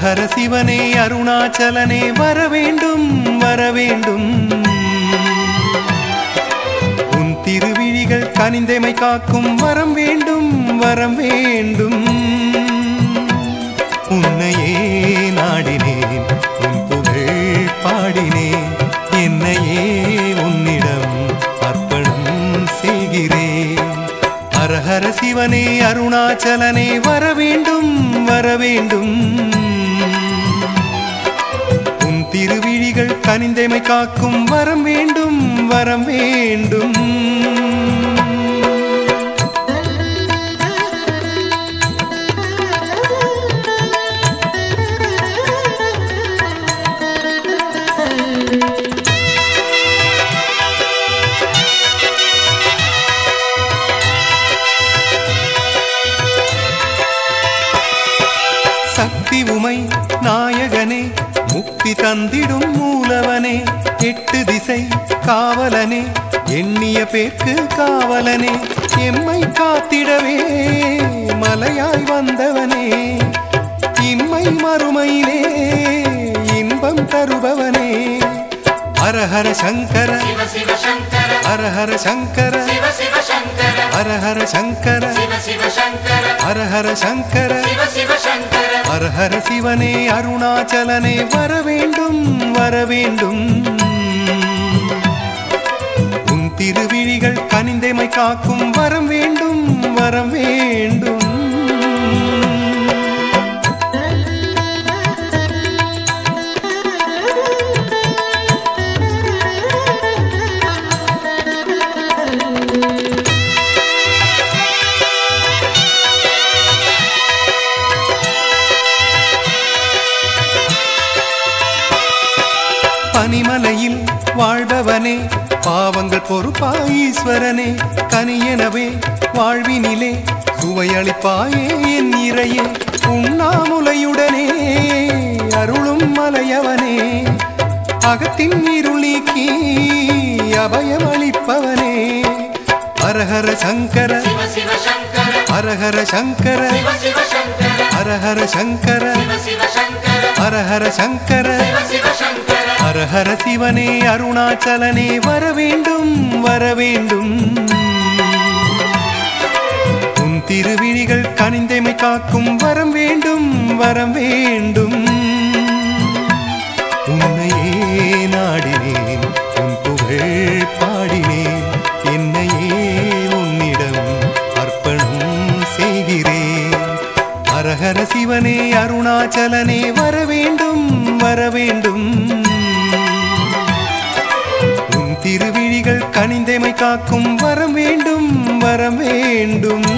ஹரஹர சிவனே அருணாச்சலனே வர வேண்டும் வர வேண்டும் உன் திருவிழிகள் கனிந்தமை காக்கும் வரம் வேண்டும் வரம் வேண்டும் உன்னையே நாடினேன் உன் புகழ் பாடினேன் என்னையே உன்னிடம் அர்ப்பணம் செய்கிறேன் ஹரஹர சிவனே அருணாச்சலனே வர வேண்டும் வர வேண்டும் உன் திருவிழிகள் கனிந்தமை காக்கும் வரம் வேண்டும் வரம் வேண்டும் சக்தி உமை நாயகனே முக்தி தந்திடும் மூலவனே எட்டு திசை காவலனே எண்ணிய பேர்க்கு காவலனே எம்மை காத்திடவே மலையாய் வந்தவனே இம்மை மறுமையிலே இன்பம் தருபவனே ஹரஹர சங்கர சிவ சிவ சங்கர ஹரஹர சங்கர சிவ சிவ சங்கர ஹரஹர சங்கர சிவ சிவ சங்கர ஹரஹர சங்கர சிவ சிவ சங்கர ஹரஹர சிவனே அருணாச்சலனே வர வேண்டும் வர வேண்டும் உன் திருவிழிகள் கனிந்தமை காக்கும் வரம் வேண்டும் வரம் வேண்டும் பனிமலையில் வாழ்பவனே பாவங்கள் பொறுப்பாய் ஈஸ்வரனே கனியனவே வாழ்வினிலே சுவையளிப்பாயே என் இறையே உண்ணாமுலையுடனே அருளும் மலையவனே அகத்தின் இருள் நீக்கி அபயம் அளிப்பவனே ஹரஹர சங்கர சிவ சிவ சங்கர ஹரஹர சங்கர சிவ சிவ சங்கர ஹரஹர சங்கர சிவ சிவ சங்கர ஹரஹர சங்கர சிவ சிவ சங்கர ஹரஹர சிவனே அருணாச்சலனே வர வேண்டும் வர வேண்டும் உன் திருவிழிகள் கனிந்தமை காக்கும் வரம் வேண்டும் வரம் வேண்டும் உன்னையே நாடினேன் உன் புகழ் பாடினேன் என்னையே உன்னிடம் அர்ப்பணம் செய்கிறேன் ஹரஹர சிவனே அருணாச்சலனே வர வேண்டும் வர வேண்டும் உன் திருவிழிகள் கனிந்தமை காக்கும் வரம் வேண்டும் வரம் வேண்டும்